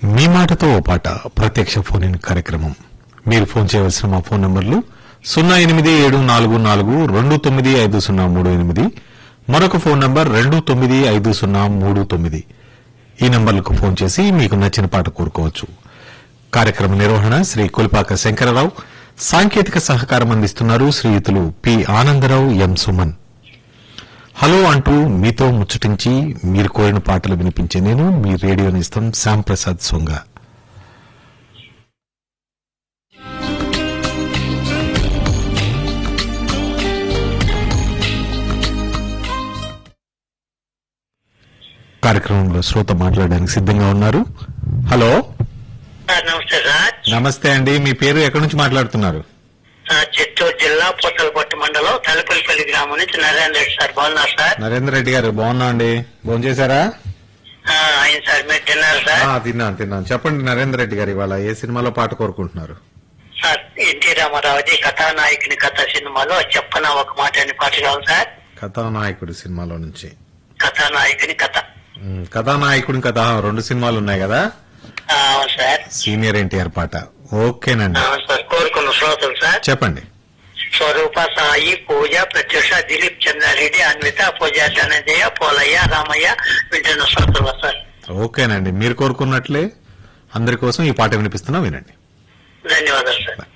మీ మాటతో ఓ పాట ప్రత్యక్ష ఫోన్ ఇన్ కార్యక్రమం మీరు ఫోన్ చేయవలసిన మా ఫోన్ నంబర్లు సున్నా ఎనిమిది ఏడు నాలుగు నాలుగు రెండు తొమ్మిది ఐదు సున్నా మూడు ఎనిమిది మరొక ఫోన్ నంబర్ రెండు తొమ్మిది ఐదు సున్నా మూడు తొమ్మిది ఈ నంబర్లకు ఫోన్ చేసి మీకు నచ్చిన పాట కోరుకోవచ్చు కార్యక్రమ నిర్వహణ శ్రీ కుల్పాక శంకరరావు సాంకేతిక సహకారం అందిస్తున్నారు శ్రీయుతులు P Anandarao M Suman hello అంటూ మీతో ముచ్చటించి మీరు కోరిన పాటలు వినిపించే నేను మీ రేడియో నిస్తాం శ్యామ్ ప్రసాద్ సొంగ కార్యక్రమంలో శ్రోత మాట్లాడడానికి సిద్ధంగా ఉన్నారు హలో సార్ నమస్తే సార్ నమస్తే అండి మీ పేరు ఎక్కడి నుంచి మాట్లాడుతున్నారు ఆ, చిత్తూరు జిల్లా పూతలపట్టు మండలం తలపల్లిపల్లి గ్రామం నుంచి నరేంద్ర రెడ్డి సార్ బాగున్నారు సార్ నరేంద్ర రెడ్డి గారు బాగున్నా అండి భోజనం చేశారా ఆ, అయింది సార్ మీరు తిన్నారు సార్ ఆ, తిన్నాను తిన్నాను చెప్పండి నరేంద్ర రెడ్డి గారు ఇవాళ ఏ సినిమాలో పాట కోరుకుంటున్నారు సార్ ఎన్టీ రామారావుది కథానాయకుని కథ సినిమాలో చెప్పన ఒక మాట అని పాట కావాలి సార్ కథానాయకుడు సినిమాలో నుంచి కథానాయకుని కథ ఉమ్, కథానాయకుడి కథ రెండు సినిమాలు ఉన్నాయి కదా ఆ, అవును సార్ సీనియర్ ఎన్టీఆర్ పాట ఓకేనండి అవును సార్ కోరుకున్న శ్రోతలు సార్ చెప్పండి స్వరూప సాయి పూజ ప్రత్యూష దిలీప్ చంద్రారెడ్డి అన్విత పూజ ధనంజయ పోలయ్య రామయ్య వింటున్న శ్రోతలు సార్ ఓకేనండి మీరు కోరుకున్నట్లే అందరి కోసం ఈ పాట వినిపిస్తున్నా వినండి ధన్యవాదాలు సార్